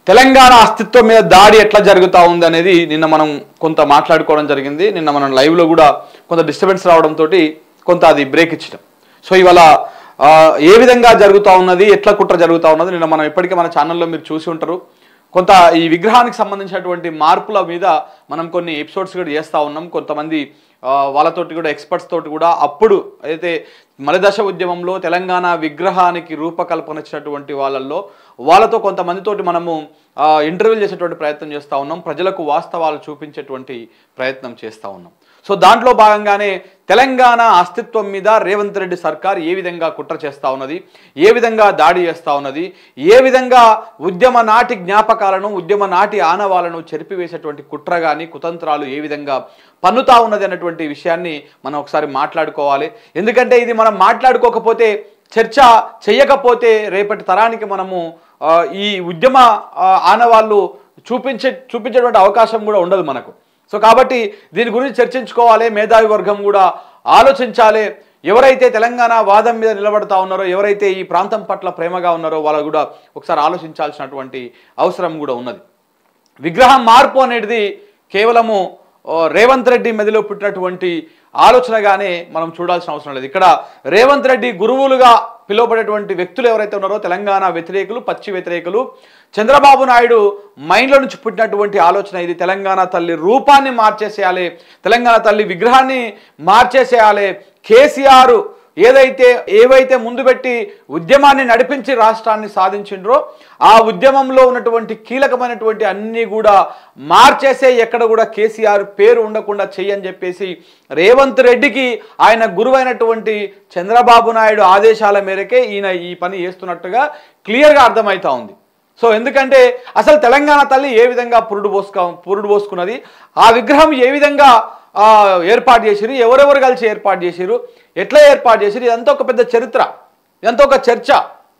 తెలంగాణ అస్తిత్వం మీద దాడి ఎట్లా జరుగుతూ ఉంది అనేది నిన్న మనం కొంత మాట్లాడుకోవడం జరిగింది నిన్న మనం లైవ్లో కూడా కొంత డిస్టర్బెన్స్ రావడంతో కొంత అది బ్రేక్ ఇచ్చినాం సో ఇవాళ ఆ, ఏ విధంగా జరుగుతూ ఉన్నది ఎట్లా కుట్ర జరుగుతూ ఉన్నది నిన్న మనం ఇప్పటికే మన ఛానల్లో మీరు చూసి ఉంటారు కొంత ఈ విగ్రహానికి సంబంధించినటువంటి మార్పుల మీద మనం కొన్ని ఎపిసోడ్స్ కూడా చేస్తూ ఉన్నాం కొంతమంది ఆ, వాళ్ళతోటి కూడా ఎక్స్పర్ట్స్ తోటి కూడా అప్పుడు అయితే మలదశ ఉద్యమంలో తెలంగాణ విగ్రహానికి రూపకల్పన ఇచ్చినటువంటి వాళ్ళల్లో వాళ్ళతో కొంతమందితోటి మనము ఇంటర్వ్యూలు చేసేటువంటి ప్రయత్నం చేస్తూ ఉన్నాం ప్రజలకు వాస్తవాలు చూపించేటువంటి ప్రయత్నం చేస్తూ ఉన్నాం సో దాంట్లో భాగంగానే తెలంగాణ అస్తిత్వం మీద రేవంత్ రెడ్డి సర్కార్ ఏ విధంగా కుట్ర చేస్తూ ఉన్నది ఏ విధంగా దాడి చేస్తూ ఉన్నది ఏ విధంగా ఉద్యమ నాటి జ్ఞాపకాలను ఉద్యమ నాటి ఆనవాలను చెరిపివేసేటువంటి కుట్ర కానీ కుతంత్రాలు ఏ విధంగా పన్నుతా ఉన్నది అన్నటువంటి విషయాన్ని మనం ఒకసారి మాట్లాడుకోవాలి ఎందుకంటే ఇది మనం మాట్లాడుకోకపోతే చర్చ చేయకపోతే రేపటి తరానికి మనము ఆ, ఈ ఉద్యమ ఆ, ఆనవాళ్ళు చూపించే చూపించేటువంటి అవకాశం కూడా ఉండదు మనకు సో కాబట్టి దీని గురించి చర్చించుకోవాలి మేధావి వర్గం కూడా ఆలోచించాలి ఎవరైతే తెలంగాణ వాదం మీద నిలబడతా ఉన్నారో ఎవరైతే ఈ ప్రాంతం పట్ల ప్రేమగా ఉన్నారో వాళ్ళు కూడా ఒకసారి ఆలోచించాల్సినటువంటి అవసరం కూడా ఉన్నది విగ్రహం మార్పు అనేది కేవలము ఓ, రేవంత్ రెడ్డి మెదిలో పుట్టినటువంటి ఆలోచనగానే మనం చూడాల్సిన అవసరం లేదు ఇక్కడ రేవంత్ రెడ్డి గురువులుగా పిలువబడేటువంటి వ్యక్తులు ఎవరైతే ఉన్నారో తెలంగాణ వ్యతిరేకులు పచ్చి వ్యతిరేకులు చంద్రబాబు నాయుడు మైండ్లో నుంచి పుట్టినటువంటి ఆలోచన ఇది తెలంగాణ తల్లి రూపాన్ని మార్చేసేయాలి తెలంగాణ తల్లి విగ్రహాన్ని మార్చేసేయాలి కేసీఆర్ ఏదైతే ఏవైతే ముందు పెట్టి ఉద్యమాన్ని నడిపించి రాష్ట్రాన్ని సాధించిండ్రో ఆ ఉద్యమంలో ఉన్నటువంటి కీలకమైనటువంటి అన్నీ కూడా మార్చేసే ఎక్కడ కూడా కేసీఆర్ పేరు ఉండకుండా చెయ్యని చెప్పేసి రేవంత్ రెడ్డికి ఆయన గురువైనటువంటి చంద్రబాబు నాయుడు ఆదేశాల మేరకే ఈయన ఈ పని చేస్తున్నట్టుగా క్లియర్గా అర్థమవుతా ఉంది సో ఎందుకంటే అసలు తెలంగాణ తల్లి ఏ విధంగా పురుడు పోసుక పురుడు పోసుకున్నది ఆ విగ్రహం ఏ విధంగా ఆ, ఏర్పాటు చేసిరు ఎవరెవరు కలిసి ఏర్పాటు చేసిరు ఎట్లా ఏర్పాటు చేసిరు ఇదంతా ఒక పెద్ద చరిత్ర ఇదంతా ఒక చర్చ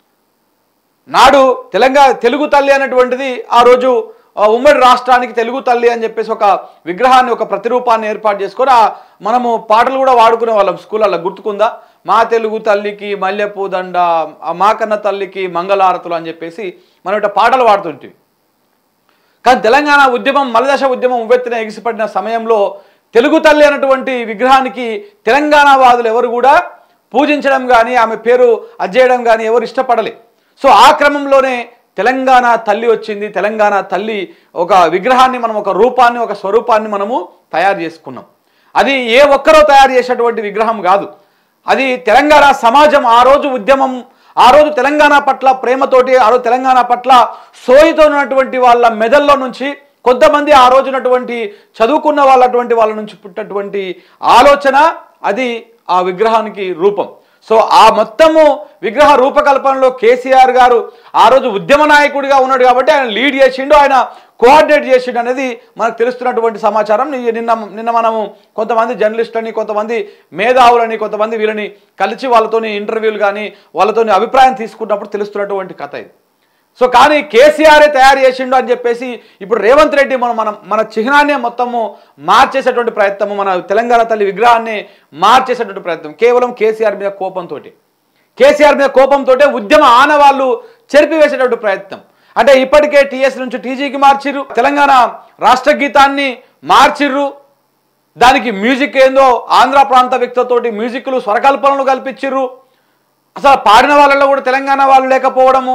నాడు తెలంగాణ తెలుగు తల్లి అనేటువంటిది ఆ రోజు ఆ, ఉమ్మడి రాష్ట్రానికి తెలుగు తల్లి అని చెప్పేసి ఒక విగ్రహాన్ని ఒక ప్రతిరూపాన్ని ఏర్పాటు చేసుకొని ఆ మనము పాటలు కూడా వాడుకునే వాళ్ళం స్కూళ్ళల్లో గుర్తుకుందా మా తెలుగు తల్లికి మల్లెపూ దండ ఆ మా కన్న తల్లికి మంగళారతులు అని చెప్పేసి మనం ఇట్లా పాటలు పాడుతుంటే కానీ తెలంగాణ ఉద్యమం మలదశ ఉద్యమం ఉవ్వెత్తున ఎగిసిపడిన సమయంలో తెలుగు తల్లి అన్నటువంటి విగ్రహానికి తెలంగాణ వాదులు ఎవరు కూడా పూజించడం కానీ ఆమె పేరు అజ్జేయడం కానీ ఎవరు ఇష్టపడలే సో ఆ క్రమంలోనే తెలంగాణ తల్లి వచ్చింది తెలంగాణ తల్లి ఒక విగ్రహాన్ని మనం ఒక రూపాన్ని ఒక స్వరూపాన్ని మనము తయారు చేసుకున్నాం అది ఏ ఒక్కరో తయారు చేసేటువంటి విగ్రహం కాదు అది తెలంగాణ సమాజం ఆ రోజు ఉద్యమం ఆ రోజు తెలంగాణ పట్ల ప్రేమతోటి ఆ రోజు తెలంగాణ పట్ల సోయితో ఉన్నటువంటి వాళ్ళ మెదల్లో నుంచి కొంతమంది ఆ రోజునటువంటి చదువుకున్న వాళ్ళటువంటి వాళ్ళ నుంచి పుట్టినటువంటి ఆలోచన అది ఆ విగ్రహానికి రూపం సో ఆ మొత్తము విగ్రహ రూపకల్పనలో కేసీఆర్ గారు ఆ రోజు ఉద్యమ నాయకుడిగా ఉన్నాడు కాబట్టి ఆయన లీడ్ చేసిండు ఆయన కోఆర్డినేట్ చేసిండు అనేది మనకు తెలుస్తున్నటువంటి సమాచారం ని- నిన్న నిన్న మనము కొంతమంది జర్నలిస్టులని కొంతమంది మేధావులని కొంతమంది వీళ్ళని కలిసి వాళ్ళతోని ఇంటర్వ్యూలు కానీ వాళ్ళతోని అభిప్రాయం తీసుకున్నప్పుడు తెలుస్తున్నటువంటి కథ ఇది సో కానీ కేసీఆరే తయారు చేసిండు అని చెప్పేసి ఇప్పుడు రేవంత్ రెడ్డి మనం మనం మన చిహ్నాన్ని మొత్తము మార్చేసేటువంటి ప్రయత్నము మన తెలంగాణ తల్లి విగ్రహాన్ని మార్చేసేటువంటి ప్రయత్నం కేవలం కేసీఆర్ మీద కోపంతో కేసీఆర్ మీద కోపంతో ఉద్యమ ఆనవాళ్ళు చెరిపివేసేటువంటి ప్రయత్నం అంటే ఇప్పటికే టీఎస్ నుంచి టీజీకి మార్చిర్రు తెలంగాణ రాష్ట్ర గీతాన్ని మార్చిర్రు దానికి మ్యూజిక్ ఏందో ఆంధ్ర ప్రాంత వ్యక్తులతోటి మ్యూజిక్లు స్వరకల్పనలు కల్పించిర్రు అసలు పాడిన వాళ్ళలో కూడా తెలంగాణ వాళ్ళు లేకపోవడము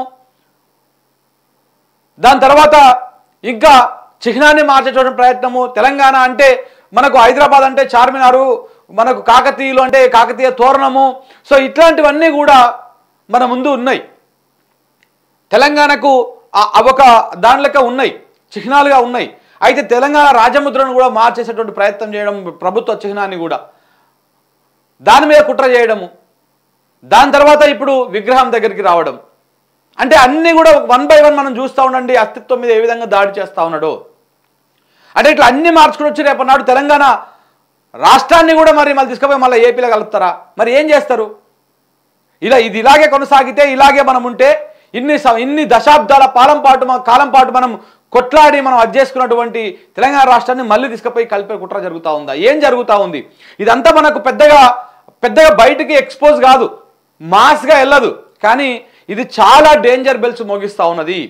దాని తర్వాత ఇంకా చిహ్నాన్ని మార్చేటువంటి ప్రయత్నము తెలంగాణ అంటే మనకు హైదరాబాద్ అంటే చార్మినారు మనకు కాకతీయులు అంటే కాకతీయ తోరణము సో ఇట్లాంటివన్నీ కూడా మన ముందు ఉన్నాయి తెలంగాణకు ఆ- అవి ఒక దానిలక ఉన్నాయి చిహ్నాలుగా ఉన్నాయి అయితే తెలంగాణ రాజముద్రను కూడా మార్చేసేటువంటి ప్రయత్నం చేయడం ప్రభుత్వ చిహ్నాన్ని కూడా దాని మీద కుట్ర చేయడము దాని తర్వాత ఇప్పుడు విగ్రహం దగ్గరికి రావడం అంటే అన్నీ కూడా వన్ బై వన్ మనం చూస్తూ ఉండండి అస్తిత్వం మీద ఏ విధంగా దాడి చేస్తూ ఉన్నాడో అంటే ఇట్లా అన్ని మార్చుకుని వచ్చి రేపు నాడు తెలంగాణ రాష్ట్రాన్ని కూడా మరి మళ్ళీ తీసుకుపోయి మళ్ళీ ఏపీలో కలుపుతారా మరి ఏం చేస్తారు ఇలా ఇది ఇలాగే కొనసాగితే ఇలాగే మనం ఉంటే ఇన్ని స- ఇన్ని దశాబ్దాల పాలం పాటు మ- కాలం పాటు మనం కొట్లాడి మనం అది చేసుకున్నటువంటి తెలంగాణ రాష్ట్రాన్ని మళ్ళీ తీసుకుపోయి కలిపే కుట్ర జరుగుతూ ఉందా ఏం జరుగుతూ ఉంది ఇదంతా మనకు పెద్దగా పెద్దగా బయటికి ఎక్స్పోజ్ కాదు మాస్గా వెళ్ళదు కానీ ఇది చాలా డేంజర్ బెల్స్ మోగిస్తూ ఉన్నది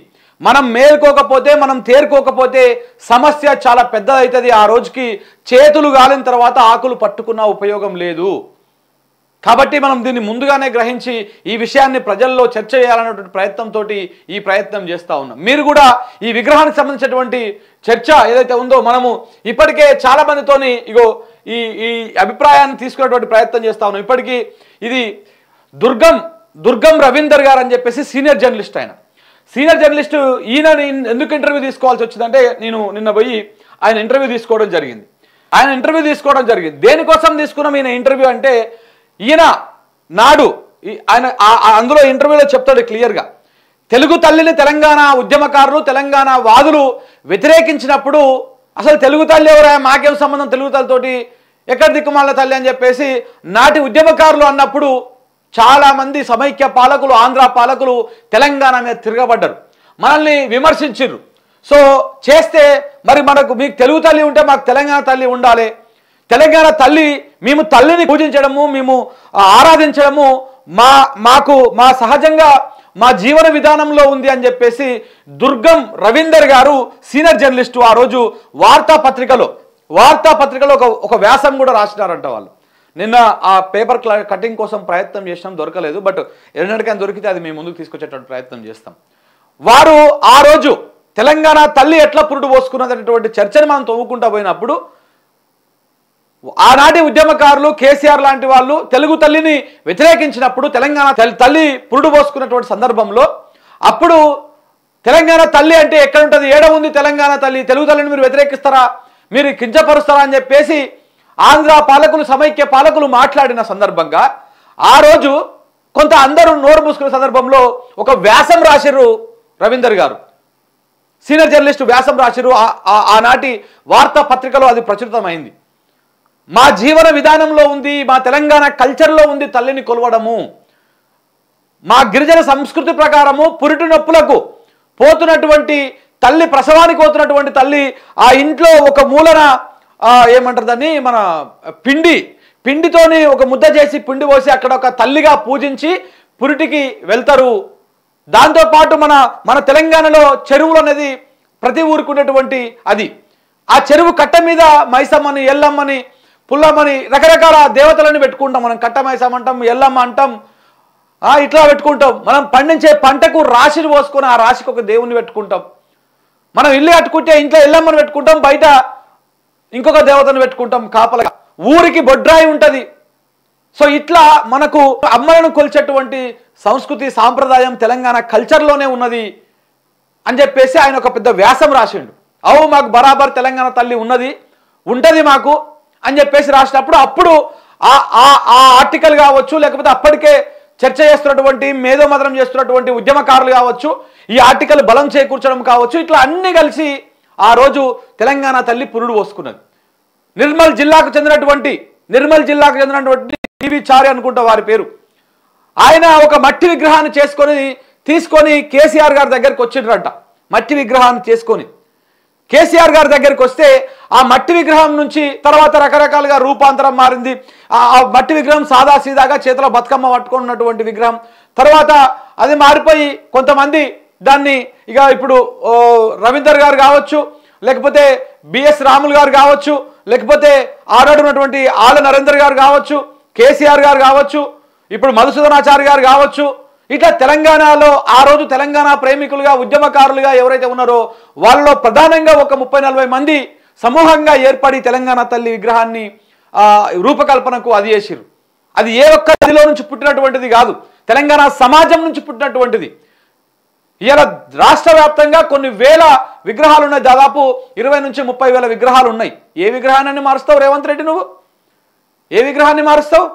మనం మేల్కోకపోతే మనం తేరుకోకపోతే సమస్య చాలా పెద్దదవుతుంది ఆ రోజుకి చేతులు గాలిన తర్వాత ఆకులు పట్టుకున్న ఉపయోగం లేదు కాబట్టి మనం దీన్ని ముందుగానే గ్రహించి ఈ విషయాన్ని ప్రజల్లో చర్చ చేయాలన్నటువంటి ప్రయత్నంతో ఈ ప్రయత్నం చేస్తూ ఉన్నాం మీరు కూడా ఈ విగ్రహానికి సంబంధించినటువంటి చర్చ ఏదైతే ఉందో మనము ఇప్పటికే చాలా మందితోని ఇగో ఈ ఈ అభిప్రాయాన్ని తీసుకునేటువంటి ప్రయత్నం చేస్తా ఉన్నాం ఇప్పటికీ ఇది దుర్గం దుర్గం రవీందర్ గారు అని చెప్పేసి సీనియర్ జర్నలిస్ట్ ఆయన సీనియర్ జర్నలిస్ట్ ఈయన ఎందుకు ఇంటర్వ్యూ తీసుకోవాల్సి వచ్చిందంటే నేను నిన్న పోయి ఆయన ఇంటర్వ్యూ తీసుకోవడం జరిగింది ఆయన ఇంటర్వ్యూ తీసుకోవడం జరిగింది దేనికోసం తీసుకున్నాం ఈయన ఇంటర్వ్యూ అంటే ఈయన నాడు ఈ- ఆయన ఆ- ఆ అందులో ఇంటర్వ్యూలో చెప్తాడు క్లియర్గా తెలుగు తల్లిని తెలంగాణ ఉద్యమకారులు తెలంగాణ వాదులు వ్యతిరేకించినప్పుడు అసలు తెలుగు తల్లి ఎవరా మాకేం సంబంధం తెలుగు తల్లితోటి ఎక్కడ దిక్కుమాల తల్లి అని చెప్పేసి నాటి ఉద్యమకారులు అన్నప్పుడు చాలా మంది సమైక్య పాలకులు ఆంధ్ర పాలకులు తెలంగాణ మీద తిరగబడ్డారు మనల్ని విమర్శించారు సో చేస్తే మరి మనకు మీకు తెలుగు తల్లి ఉంటే మాకు తెలంగాణ తల్లి ఉండాలి తెలంగాణ తల్లి మేము తల్లిని పూజించడము మేము ఆ, ఆరాధించడము మా మాకు మా సహజంగా మా జీవన విధానంలో ఉంది అని చెప్పేసి దుర్గం రవీందర్ గారు సీనియర్ జర్నలిస్టు ఆ రోజు వార్తాపత్రికలో వార్తాపత్రికలో ఒక ఒక వ్యాసం కూడా రాసినారంట వాళ్ళు నిన్న ఆ పేపర్ క్ల- కటింగ్ కోసం ప్రయత్నం చేసినాం దొరకలేదు బట్ ఎన్నటికైనా దొరికితే అది మేము ముందుకు తీసుకొచ్చేటువంటి ప్రయత్నం చేస్తాం వారు ఆ రోజు తెలంగాణ తల్లి ఎట్లా పురుడు పోసుకున్నదనేటువంటి చర్చను మనం తవ్వుకుంటా పోయినప్పుడు ఆనాటి ఉద్యమకారులు కేసీఆర్ లాంటి వాళ్ళు తెలుగు తల్లిని వ్యతిరేకించినప్పుడు తెలంగాణ తల్లి- తల్లి పురుడు పోసుకున్నటువంటి సందర్భంలో అప్పుడు తెలంగాణ తల్లి అంటే ఎక్కడ ఉంటుంది ఏడ ఉంది తెలంగాణ తల్లి తెలుగు తల్లిని మీరు వ్యతిరేకిస్తారా మీరు కించపరుస్తారా అని చెప్పేసి ఆంధ్ర పాలకులు సమైక్య పాలకులు మాట్లాడిన సందర్భంగా ఆ రోజు కొంత అందరూ నోరు మూసుకునే సందర్భంలో ఒక వ్యాసం రాసిర్రు రవీందర్ గారు సీనియర్ జర్నలిస్ట్ వ్యాసం రాసిరు ఆ- ఆ- ఆనాటి వార్తా పత్రికలో అది ప్రచురితమైంది మా జీవన విధానంలో ఉంది మా తెలంగాణ కల్చర్లో ఉంది తల్లిని కొలవడము మా గిరిజన సంస్కృతి ప్రకారము పురిటి నొప్పులకు పోతున్నటువంటి తల్లి ప్రసవానికి పోతున్నటువంటి తల్లి ఆ ఇంట్లో ఒక మూలన ఆ, ఏమంటారు దాన్ని మన పిండి పిండితోని ఒక ముద్ద చేసి పిండి పోసి అక్కడ ఒక తల్లిగా పూజించి పురిటికి వెళ్తారు దాంతోపాటు మన మన తెలంగాణలో చెరువులు అనేది ప్రతి ఊరికి ఉన్నటువంటి అది ఆ చెరువు కట్ట మీద మైసమ్మని ఎల్లమ్మని పుల్లమ్మని రకరకాల దేవతలను పెట్టుకుంటాం మనం కట్ట మైసమ్మ అంటాం ఎల్లమ్మ అంటాం ఆ, ఇట్లా పెట్టుకుంటాం మనం పండించే పంటకు రాశిని పోసుకొని ఆ రాశికి ఒక దేవుని పెట్టుకుంటాం మనం ఇల్లు కట్టుకుంటే ఇంట్లో ఎల్లమ్మని పెట్టుకుంటాం బయట ఇంకొక దేవతను పెట్టుకుంటాం కాపల ఊరికి బొడ్రాయి ఉంటది సో ఇట్లా మనకు అమ్మలను కొలిచేటువంటి సంస్కృతి సాంప్రదాయం తెలంగాణ కల్చర్లోనే ఉన్నది అని చెప్పేసి ఆయన ఒక పెద్ద వ్యాసం రాసిండు అవు మాకు బరాబర్ తెలంగాణ తల్లి ఉన్నది ఉంటది మాకు అని చెప్పేసి రాసినప్పుడు అప్పుడు ఆ ఆ ఆ ఆర్టికల్ కావచ్చు లేకపోతే అప్పటికే చర్చ చేస్తున్నటువంటి మేధోమదనం చేస్తున్నటువంటి ఉద్యమకారులు కావచ్చు ఈ ఆర్టికల్ బలం చేకూర్చడం కావచ్చు ఇట్లా అన్ని కలిసి ఆ రోజు తెలంగాణ తల్లి పురుడు పోసుకున్నది నిర్మల్ జిల్లాకు చెందినటువంటి నిర్మల్ జిల్లాకు చెందినటువంటి టీవీ చారి అనుకుంటా వారి పేరు ఆయన ఒక మట్టి విగ్రహాన్ని చేసుకొని తీసుకొని కేసీఆర్ గారి దగ్గరికి వచ్చిండ్రంట మట్టి విగ్రహాన్ని చేసుకొని కేసీఆర్ గారి దగ్గరికి వస్తే ఆ మట్టి విగ్రహం నుంచి తర్వాత రకరకాలుగా రూపాంతరం మారింది ఆ ఆ మట్టి విగ్రహం సాదా సీదాగా చేతిలో బతుకమ్మ పట్టుకున్నటువంటి విగ్రహం తర్వాత అది మారిపోయి కొంతమంది దాన్ని ఇక ఇప్పుడు ఓ, రవీందర్ గారు కావచ్చు లేకపోతే బిఎస్ రాములు గారు కావచ్చు లేకపోతే ఆనాడు ఉన్నటువంటి ఆల నరేందర్ గారు కావచ్చు కేసీఆర్ గారు కావచ్చు ఇప్పుడు మధుసూదనాచారి గారు కావచ్చు ఇట్లా తెలంగాణలో ఆ రోజు తెలంగాణ ప్రేమికులుగా ఉద్యమకారులుగా ఎవరైతే ఉన్నారో వాళ్ళలో ప్రధానంగా ఒక ముప్పై నలభై మంది సమూహంగా ఏర్పడి తెలంగాణ తల్లి విగ్రహాన్ని ఆ, రూపకల్పనకు అది చేసిరు అది ఏ ఒక్క నదిలో నుంచి పుట్టినటువంటిది కాదు తెలంగాణ సమాజం నుంచి పుట్టినటువంటిది ఇలా రాష్ట్ర వ్యాప్తంగా కొన్ని వేల విగ్రహాలు ఉన్నాయి దాదాపు ఇరవై నుంచి ముప్పై వేల విగ్రహాలు ఉన్నాయి ఏ విగ్రహాన్ని మారుస్తావు రేవంత్ రెడ్డి నువ్వు ఏ విగ్రహాన్ని మారుస్తావు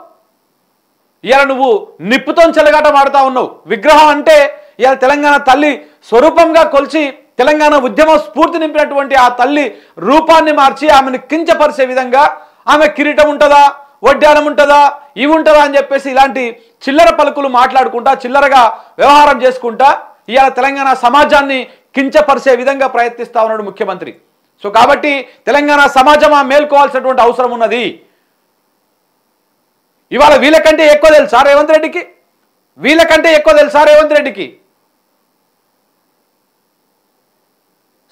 ఇవాళ నువ్వు నిప్పుతో చెలగాట మాడుతా ఉన్నావు విగ్రహం అంటే ఇవాళ తెలంగాణ తల్లి స్వరూపంగా కొలిచి తెలంగాణ ఉద్యమ స్ఫూర్తి నింపినటువంటి ఆ తల్లి రూపాన్ని మార్చి ఆమెను కించపరిచే విధంగా ఆమె కిరీటం ఉంటుందా వడ్డానం ఉంటుందా ఇవి ఉంటుందా అని చెప్పేసి ఇలాంటి చిల్లర పలుకులు మాట్లాడుకుంటా చిల్లరగా వ్యవహారం చేసుకుంటా ఇవాళ తెలంగాణ సమాజాన్ని కించపరిచే విధంగా ప్రయత్నిస్తా ఉన్నాడు ముఖ్యమంత్రి సో కాబట్టి తెలంగాణ సమాజం ఆ మేల్కోవాల్సినటువంటి అవసరం ఉన్నది ఇవాళ వీళ్ళకంటే ఎక్కువ తెలుసా రేవంత్ రెడ్డికి వీళ్ళకంటే ఎక్కువ తెలుసా రేవంత్ రెడ్డికి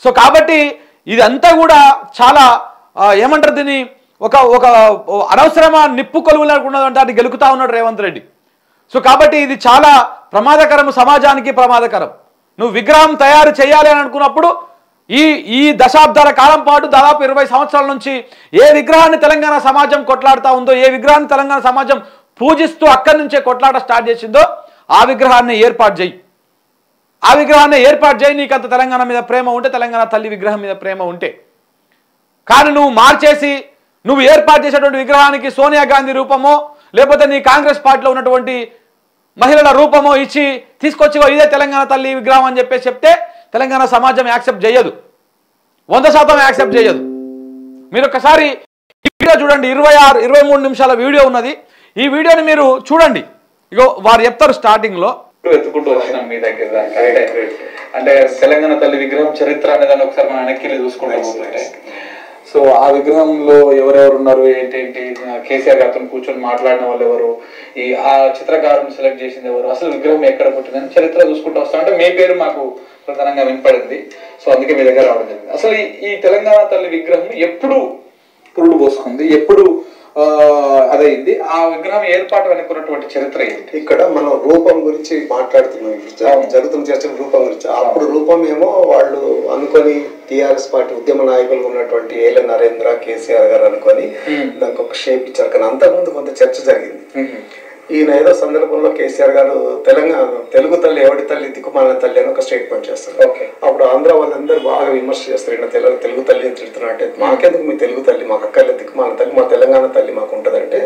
సో కాబట్టి ఇదంతా కూడా చాలా ఆ, ఏమంటారు దీన్ని ఒక ఒక ఓ అనవసరమా నిప్పు కొలువులు దాన్ని గెలుకుతా ఉన్నాడు రేవంత్ రెడ్డి సో కాబట్టి ఇది చాలా ప్రమాదకరం సమాజానికి ప్రమాదకరం నువ్వు విగ్రహం తయారు చేయాలి అని అనుకున్నప్పుడు ఈ ఈ దశాబ్దాల కాలం పాటు దాదాపు ఇరవై సంవత్సరాల నుంచి ఏ విగ్రహాన్ని తెలంగాణ సమాజం కొట్లాడుతూ ఉందో ఏ విగ్రహాన్ని తెలంగాణ సమాజం పూజిస్తూ అక్కడి నుంచే కొట్లాట స్టార్ట్ చేసిందో ఆ విగ్రహాన్ని ఏర్పాటు చేయి ఆ విగ్రహాన్ని ఏర్పాటు చేయి నీకు అంత తెలంగాణ మీద ప్రేమ ఉంటే తెలంగాణ తల్లి విగ్రహం మీద ప్రేమ ఉంటే కానీ నువ్వు మార్చేసి నువ్వు ఏర్పాటు చేసేటువంటి విగ్రహానికి సోనియా గాంధీ రూపమో లేకపోతే నీ కాంగ్రెస్ పార్టీలో ఉన్నటువంటి మహిళల రూపమో ఇచ్చి తీసుకొచ్చి "ఓ, ఇదే తెలంగాణ తల్లి విగ్రహం అని చెప్పేసి చెప్తే తెలంగాణ సమాజం యాక్సెప్ట్ చేయదు వంద శాతం యాక్సెప్ట్ చేయదు మీరు ఒకసారి ఈ వీడియో చూడండి ఇరవై ఆరు ఇరవై మూడు నిమిషాల వీడియో ఉన్నది ఈ వీడియోని మీరు చూడండి ఇగో వారు చెప్తారు స్టార్టింగ్లో వెతుకుంటూ వచ్చినాం మీ దగ్గర దాకా. అంటే అంటే తెలంగాణ తల్లి విగ్రహం చరిత్ర అనే దాన్ని ఒకసారి మనం వెనక్కి చూసుకుంటూ పోతుంటే సో ఆ విగ్రహంలో ఎవరెవరు ఉన్నారు ఏంటేంటి కేసీఆర్ గారితో కూర్చొని మాట్లాడిన వాళ్ళు ఎవరు ఈ ఆ చిత్రకారుని సెలెక్ట్ చేసింది ఎవరు అసలు విగ్రహం ఎక్కడ పుట్టిందని చరిత్ర చూసుకుంటూ వస్తాం అంటే మీ పేరు మాకు ప్రధానంగా వినపడింది సో అందుకే మీ దగ్గర రావడం జరిగింది అసలు ఈ- ఈ తెలంగాణ తల్లి విగ్రహం ఎప్పుడు పురుడు పోసుకుంది ఎప్పుడు ఆ, అదైంది ఆ విగ్రహం ఏర్పాటు వెనుకున్నటువంటి చరిత్ర ఏంటి ఇక్కడ మనం రూపం గురించి మాట్లాడుతున్నాం ఇప్పుడు జ- జరుగుతున్న చర్చ రూపం గురించి అప్పుడు రూపం ఏమో వాళ్ళు అనుకొని టిఆర్ఎస్ పార్టీ ఉద్యమ నాయకులు ఉన్నటువంటి ఏల నరేంద్ర కేసీఆర్ గారు అనుకొని దానికి ఒక షేప్ ఇచ్చారు కానీ అంతకుముందు కొంత చర్చ జరిగింది ఈయన ఏదో సందర్భంలో కేసీఆర్ గారు తెలంగాణ తెలుగు తల్లి ఎవడి తల్లి దిక్కుమాలిన తల్లి అని ఒక స్టేట్మెంట్ చేస్తారు Okay. అప్పుడు ఆంధ్ర వాళ్ళందరూ బాగా విమర్శ చేస్తారు ఈయన తెలుగు తెలుగు తల్లి అని తిడుతున్నా అంటే మాకెందుకు మీ తెలుగు తల్లి మాకు అక్కర్లే దిక్కుమాలిన తల్లి మా తెలంగాణ తల్లి మాకు ఉంటదంటే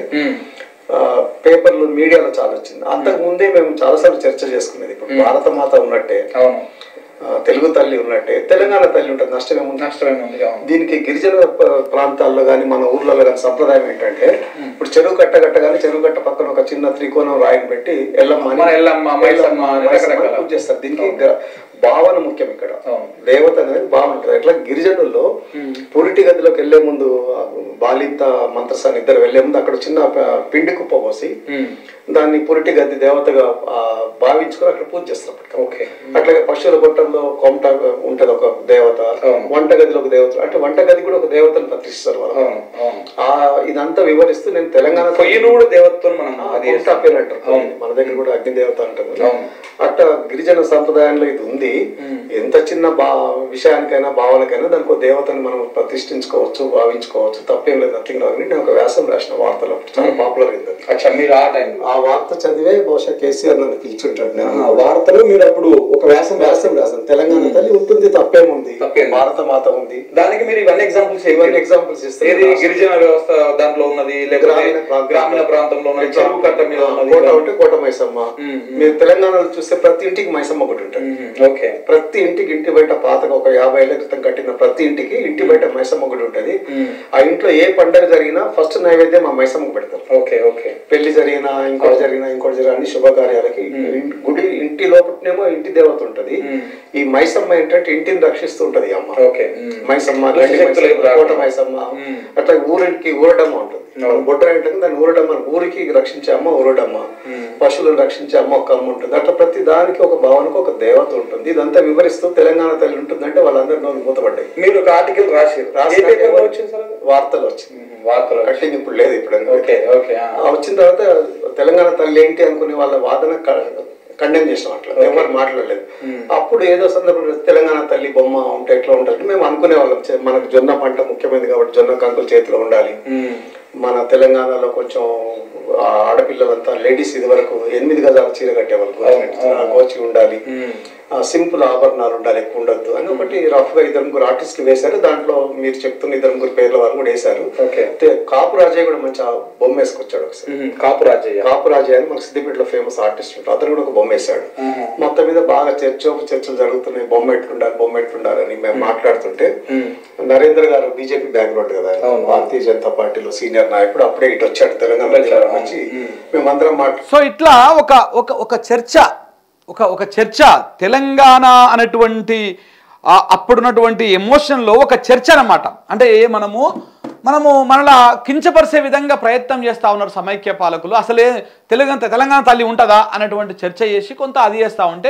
ఆ, పేపర్లు మీడియాలో చాలా వచ్చింది అంతకు ముందే మేము చాలాసార్లు చర్చ చేసుకునేది ఇప్పుడు భారత మాత ఉన్నట్టే అవును ఆ, తెలుగు తల్లి ఉన్నట్టే తెలంగాణ తల్లి ఉంటుంది నష్టం ఏముంది నష్టమేముంది అవును దీనికి గిరిజన ప- ప్రాంతాల్లో కానీ మన ఊర్లలో కానీ సంప్రదాయం ఏంటంటే ఇప్పుడు చెరువు కట్ట కట్ట కానీ చెరువు కట్ట పక్కన ఒక చిన్న త్రికోణం రాయిని పెట్టి ఎల్లమ్మ అని- మన ఎల్లమ్మ, మైసమ్మ అని మైసమ్మ అని రకరకాల. పూజ చేస్తారు దీనికి గ- భావన ముఖ్యం ఇక్కడ అవును. దేవత అనేది భావన ఉంటుంది ఎట్లా గిరిజనుల్లో పురిటి గదిలోకి వెళ్లే ముందు ఆ, బాలింత మంత్రసాని ఇద్దరు వెళ్లే ముందు అక్కడ చిన్న ప- పిండి కుప్ప పోసి దాన్ని పురిటి గది దేవతగా ఆ, భావించుకొని అక్కడ పూజ చేస్తారు అప్పటికి. ఓకే అట్లాగే పశువుల గొట్టంలో కొమట ఉంటది ఒక దేవత అవును. వంట గదిలో ఒక దేవత అంటే వంట గది కూడా ఒక దేవతను ప్రతిష్ఠిస్తారు వాళ్ళు అవును అవును ఆ ఇదంతా వివరిస్తూ నేను తెలంగాణ పొయ్యిను కూడా దేవతతో మనం అది కొమట చేస్తాం. పేరు అంటారు అవును. మన దగ్గర కూడా అగ్ని దేవత అంటారు అవును. అట్లా గిరిజన సంప్రదాయంలో ఇది ఉంది ఎంత చిన్న బా విషయానికైనా భావనకైనా దానికి ఒక దేవతని మనం ప్రతిష్ఠించుకోవచ్చు భావించుకోవచ్చు తప్పేం లేదు నథింగ్ రాదు నేను ఒక వ్యాసం రాసిన వార్తలో చాలా పాపులర్ అయింది అది. అచ్చా మీరు ఆ టైంలో ఆ వార్త చదివే బహుశా కేసీఆర్ నన్ను పిలిచుంటాడు నేను ఆ వార్తలు మీరు అప్పుడు ఒక వ్యాసం వ్యాసం రాశాను తెలంగాణ తల్లి ఉంటుంది తప్పేముంది తప్పేముంది. భారత మాత ఉంది దానికి మీరు ఇవన్నీ ఎగ్జాంపుల్స్ ఇవన్నీ ఎగ్జాంపుల్స్ ఏది గిరిజన వ్యవస్థ దాంట్లో ఉన్నది లేకపోతే గ్రామీణ ప్రాంతం. గ్రామీణ ప్రాంతంలో ఉన్నది చెరువు కట్ట మీద ఉన్నది కోట ఉంటే కోట మైసమ్మ మ్మ్. మీరు తెలంగాణలో చూస్తే ప్రతి ఇంటికి మైసమ్మ ఒకటి ఉంటుంది మ్మ్. ఓకే ప్రతి ఇంటికి ఇంటి బయట పాతగా ఒక యాభై ఏళ్ల క్రితం కట్టిన ప్రతి ఇంటికి ఇంటి బయట మైసమ్మ ఒకటి ఉంటుంది మ్మ్. ఆ ఇంట్లో ఏ పండగ జరిగినా ఫస్ట్ నైవేద్యం ఆ మైసమ్మకు పెడతారు ఓకే ఓకే పెళ్లి జరిగినా ఇంకోటి జరిగినా ఇంకోటి జరిగినా అన్ని శుభకార్యాలకి ఇన్- గుడి ఇంటి లోపలనేమో ఇంటి దేవత ఉంటది మ్మ్. ఈ మైసమ్మ ఏంటంటే ఇంటిని రక్షిస్తూ ఉంటది ఈ అమ్మ ఓకే మ్మ్. మైసమ్మ దుష్ట గండి శక్తులు మైసమ్మ, రాకుండా. కోట మైసమ్మ మ్మ్. అట్లా ఊరికి ఊరడమ్మ ఉంటుంది మనం బొడ్డ ఏంటంటే దాన్ని ఊరడమ్మ అని ఊరికి రక్షించే అమ్మ ఊరడమ్మ పశువులను రక్షించే అమ్మ ఒక అమ్మ ఉంటుంది అట్లా ప్రతి దానికి ఒక భావనకు ఒక దేవత ఉంటుంది ఇదంతా వివరిస్తూ తెలంగాణ తల్లి ఉంటుందంటే వాళ్ళందరూ నోరు మూతపడ్డాయి మీరు ఒక ఆర్టికల్ రాసారు ఏ రాసిన పేపర్లో వచ్చింది సార్ అది? వార్తలు వచ్చింది మ్మ్. వార్తలు కట్టింగ్ ఇప్పుడు లేదు ఇప్పుడు ఓకే ఓకే ఆ. ఆ వచ్చిన తర్వాత తెలంగాణ తల్లి ఏంటి అనుకునే వాళ్ళ వాదన కండెమ్ చేసినాం అట్లా ఎవరు మాట్లాడలేదు అప్పుడు ఏదో సందర్భంలో తెలంగాణ తల్లి బొమ్మ ఉంటే ఎట్లా ఉంటుంది మేము అనుకునే వాళ్ళం చే- మనకు జొన్న పంట ముఖ్యమైనది కాబట్టి జొన్న కంకులు చేతిలో ఉండాలి మ్మ్. మన తెలంగాణలో కొంచెం ఆ ఆడపిల్లలంతా లేడీస్ ఇది వరకు ఎనిమిది గజాల చీర కట్టేవాళ్ళు కోచి ఉండాలి ఆ సింపుల్ ఆభరణాలు ఉండాలి ఎక్కువ ఉండొద్దు అని ఒకటి రఫ్ గా ఇద్దరు ముగ్గురు ఆర్టిస్టులు వేశారు దాంట్లో మీరు చెప్తున్న ఇద్దరు ముగ్గురు పేర్ల వాళ్ళు కూడా వేశారు ఓకే. అయితే కాపు రాజయ్య కూడా మంచి ఆ బొమ్మ వేసుకొచ్చాడు ఒకసారి మ్మ్. కాపు రాజయ్య కాపు రాజయ్య అని మన సిద్దిపేటలో ఫేమస్ ఆర్టిస్ట్ ఉంటాడు అతను కూడా ఒక బొమ్మ వేశాడు మొత్తం మీద బాగా చర్చోప చర్చలు జరుగుతున్నాయి బొమ్మ ఎట్లుండాలి బొమ్మ ఎట్లుండాలి అని మేము మాట్లాడుతుంటే నరేంద్ర గారు బీజేపీ బ్యాక్గ్రౌండ్ కదా ఆయన. అవును. భారతీయ జనతా పార్టీలో సీనియర్ నాయకుడు అప్పుడే ఇటు వచ్చాడు తెలంగాణ వచ్చాడు. వచ్చి మేమందరం మాట్లా సో ఇట్లా ఒక ఒక ఒక చర్చ ఒక ఒక చర్చ తెలంగాణ అనేటువంటి ఆ అప్పుడున్నటువంటి ఎమోషన్లో ఒక చర్చ అన్నమాట అంటే మనము మనము మనలా కించపరిచే విధంగా ప్రయత్నం చేస్తూ ఉన్నారు సమైక్య పాలకులు అసలే తెలంగాణ తెలంగాణ తల్లి ఉంటుందా అనేటువంటి చర్చ చేసి కొంత అది చేస్తూ ఉంటే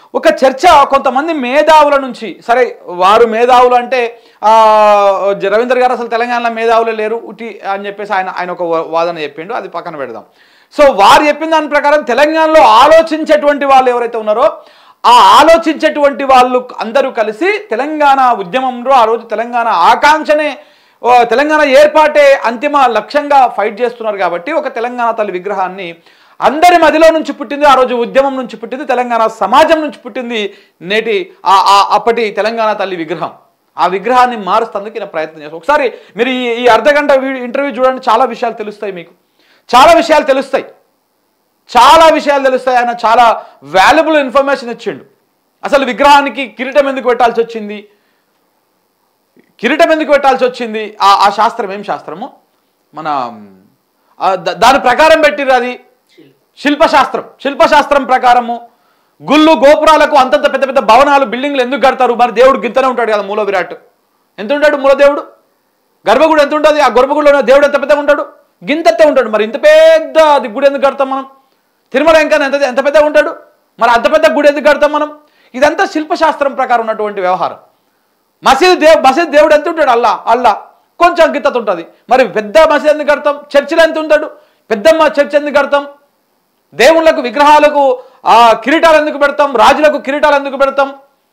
ఒక చర్చ కొంతమంది మేధావుల నుంచి సరే వారు మేధావులు అంటే ఆ, జ- రవీంద్ర గారు అసలు తెలంగాణలో మేధావులే లేరు ఉటి అని చెప్పేసి ఆయన ఆయన ఒక వా- వాదన చెప్పిండు అది పక్కన పెడదాం సో వారు చెప్పిన దాని ప్రకారం తెలంగాణలో ఆలోచించేటువంటి వాళ్ళు ఎవరైతే ఉన్నారో ఆ ఆలోచించేటువంటి వాళ్ళు అందరూ కలిసి తెలంగాణ ఉద్యమంలో ఆ రోజు తెలంగాణ ఆకాంక్షనే ఓ, తెలంగాణ ఏర్పాటే అంతిమ లక్ష్యంగా ఫైట్ చేస్తున్నారు కాబట్టి ఒక తెలంగాణ తల్లి విగ్రహాన్ని అందరి మదిలో నుంచి పుట్టింది ఆ రోజు ఉద్యమం నుంచి పుట్టింది తెలంగాణ సమాజం నుంచి పుట్టింది నేటి ఆ ఆ అప్పటి తెలంగాణ తల్లి విగ్రహం ఆ విగ్రహాన్ని మారుస్తందుకు ఈయన ప్రయత్నం చేస్తారు ఒకసారి మీరు ఈ ఈ అర్ధ గంట వీడియో ఇంటర్వ్యూ చూడండి చాలా విషయాలు తెలుస్తాయి మీకు చాలా విషయాలు తెలుస్తాయి చాలా విషయాలు తెలుస్తాయి ఆయన చాలా వాల్యుబుల్ ఇన్ఫర్మేషన్ ఇచ్చిండు అసలు విగ్రహానికి కిరీటం ఎందుకు పెట్టాల్సి వచ్చింది కిరీటం ఎందుకు పెట్టాల్సి వచ్చింది ఆ ఆ శాస్త్రం ఏం శాస్త్రము మన ఆ, ద- దాని ప్రకారం పెట్టిరు అది శిల్పశాస్త్రం శిల్పశాస్త్రం ప్రకారము గుళ్ళు గోపురాలకు అంతంత పెద్ద పెద్ద భవనాలు బిల్డింగ్లు ఎందుకు కడతారు మరి దేవుడు గింతనే ఉంటాడు కదా మూల విరాట్ ఎంత ఉంటాడు మూల దేవుడు గర్భగుడి ఎంత ఉంటుంది ఆ గర్భగుడిలో ఉన్న దేవుడు ఎంత పెద్దగా ఉంటాడు గింతెత్తే ఉంటాడు మరి ఇంత పెద్ద అది గుడి ఎందుకు కడతాం మనం తిరుమల ఇంకా ఎంత ఎంత పెద్దగా ఉంటాడు మరి అంత పెద్ద గుడి ఎందుకు కడతాం మనం ఇదంతా శిల్పశాస్త్రం ప్రకారం ఉన్నటువంటి వ్యవహారం మసీదు దేవ్ మసీదు దేవుడు ఎంత ఉంటాడు అల్లా అల్లా కొంచెం గిత్తత ఉంటుంది మరి పెద్ద మసీదు ఎందుకు కడతాం చర్చిలు ఎంత ఉంటాడు పెద్ద మ- చర్చ్ ఎందుకు కడతాం దేవుళ్ళకు విగ్రహాలకు ఆ కిరీటాలు ఎందుకు పెడతాం రాజులకు కిరీటాలు ఎందుకు పెడతాం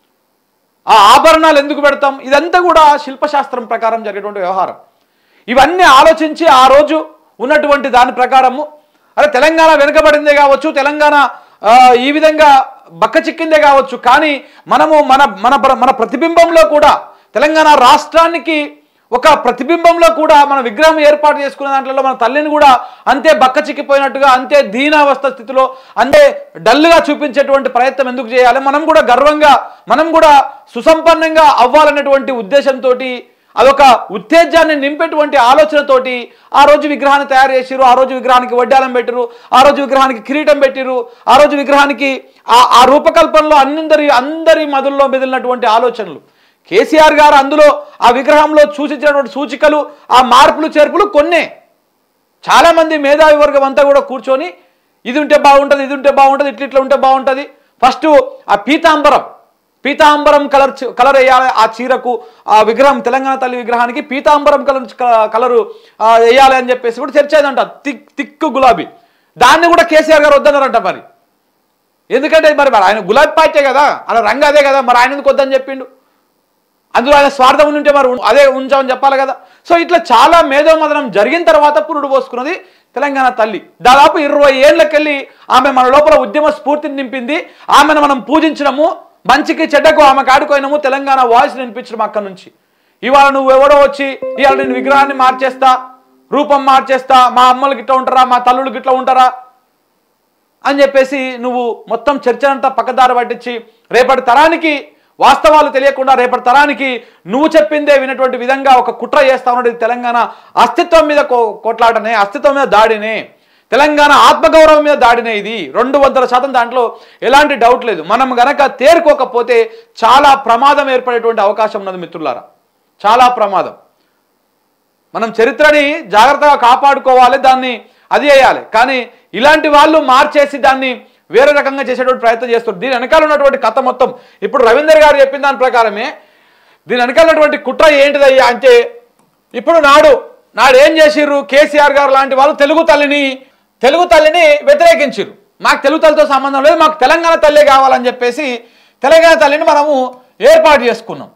ఆ ఆభరణాలు ఎందుకు పెడతాం ఇదంతా కూడా శిల్పశాస్త్రం ప్రకారం జరిగేటువంటి వ్యవహారం ఇవన్నీ ఆలోచించి ఆ రోజు ఉన్నటువంటి దాని ప్రకారము అరే తెలంగాణ వెనుకబడిందే కావచ్చు తెలంగాణ ఆ, ఈ విధంగా బక్క చిక్కిందే కావచ్చు కానీ మనము మన మన ప్ర- మన ప్రతిబింబంలో కూడా తెలంగాణ రాష్ట్రానికి ఒక ప్రతిబింబంలో కూడా మన విగ్రహం ఏర్పాటు చేసుకునే దాంట్లో మన తల్లిని కూడా అంతే బక్క చిక్కిపోయినట్టుగా అంతే దీనావస్థ స్థితిలో అంతే డల్గా చూపించేటువంటి ప్రయత్నం ఎందుకు చేయాలి మనం కూడా గర్వంగా మనం కూడా సుసంపన్నంగా అవ్వాలనేటువంటి ఉద్దేశంతో అదొక ఉత్తేజాన్ని నింపేటువంటి ఆలోచనతోటి ఆ రోజు విగ్రహాన్ని తయారు చేసిరు ఆ రోజు విగ్రహానికి వడ్డాలం పెట్టిరు ఆ రోజు విగ్రహానికి కిరీటం పెట్టిరు ఆ రోజు విగ్రహానికి ఆ ఆ రూపకల్పనలో అందరి అందరి మదుల్లో మెదిలినటువంటి ఆలోచనలు కేసీఆర్ గారు అందులో ఆ విగ్రహంలో సూచించినటువంటి సూచికలు ఆ మార్పులు చేర్పులు కొన్నే చాలా మంది మేధావి వర్గం అంతా కూడా కూర్చొని ఇది ఉంటే బాగుంటుంది ఇది ఉంటే బాగుంటుంది ఇట్లా ఇట్లా ఉంటే బాగుంటుంది ఫస్ట్ ఆ పీతాంబరం పీతాంబరం కలర్ చ- కలర్ వేయాలి ఆ చీరకు ఆ విగ్రహం తెలంగాణ తల్లి విగ్రహానికి పీతాంబరం కలర్ క- కలరు ఆ, వేయాలి అని చెప్పేసి కూడా చర్చ అయిందంట తిక్ తిక్కు గులాబీ దాన్ని కూడా కేసీఆర్ గారు వద్దన్నారంట మరి ఎందుకంటే మరి మరి ఆయన గులాబీ పార్టీ కదా అలా రంగు అదే కదా మరి ఆయన ఎందుకు వద్దని చెప్పిండు అందులో ఆయన స్వార్థం ఉంటే మరి ఉం- అదే ఉంచామని చెప్పాలి కదా సో ఇట్లా చాలా మేధోమదనం జరిగిన తర్వాత పురుడు పోసుకున్నది తెలంగాణ తల్లి దాదాపు ఇరవై ఏళ్ళకెళ్ళి ఆమె మన లోపల ఉద్యమ స్ఫూర్తిని నింపింది ఆమెను మనం పూజించడము మంచికి చెడ్డకు ఆమె కాడుకోయినము తెలంగాణ వాయిస్ వినిపించడం అక్కడి నుంచి ఇవాళ నువ్వు ఎవడో వచ్చి ఇవాళ నేను విగ్రహాన్ని మార్చేస్తా రూపం మార్చేస్తా మా అమ్మలు గిట్లా ఉంటారా మా తల్లులు గిట్లా ఉంటారా అని చెప్పేసి నువ్వు మొత్తం చర్చనంతా పక్కదారి పట్టించి రేపటి తరానికి వాస్తవాలు తెలియకుండా రేపటి తరానికి నువ్వు చెప్పిందే వినటువంటి విధంగా ఒక కుట్ర చేస్తా ఉన్నది తెలంగాణ అస్తిత్వం మీద కో- కొట్లాటనే అస్తిత్వం మీద దాడినే తెలంగాణ ఆత్మగౌరవం మీద దాడినే ఇది రెండు వందల శాతం దాంట్లో ఎలాంటి డౌట్ లేదు మనం గనక తేరుకోకపోతే చాలా ప్రమాదం ఏర్పడేటువంటి అవకాశం ఉన్నది మిత్రులారా చాలా ప్రమాదం మనం చరిత్రని జాగ్రత్తగా కాపాడుకోవాలి దాన్ని అది చేయాలి కానీ ఇలాంటి వాళ్ళు మార్చేసి దాన్ని వేరే రకంగా చేసేటువంటి ప్రయత్నం చేస్తారు దీని వెనకాల ఉన్నటువంటి కథ మొత్తం ఇప్పుడు రవీందర్ గారు చెప్పిన దాని ప్రకారమే దీని వెనకాల ఉన్నటువంటి కుట్ర ఏంటిదయ్యా అంటే ఇప్పుడు నాడు నాడు ఏం చేసిర్రు కేసీఆర్ గారు లాంటి వాళ్ళు తెలుగు తల్లిని తెలుగు తల్లిని వ్యతిరేకించారు మాకు తెలుగు తల్లితో సంబంధం లేదు మాకు తెలంగాణ తల్లే కావాలని చెప్పేసి తెలంగాణ తల్లిని మనము ఏర్పాటు చేసుకున్నాం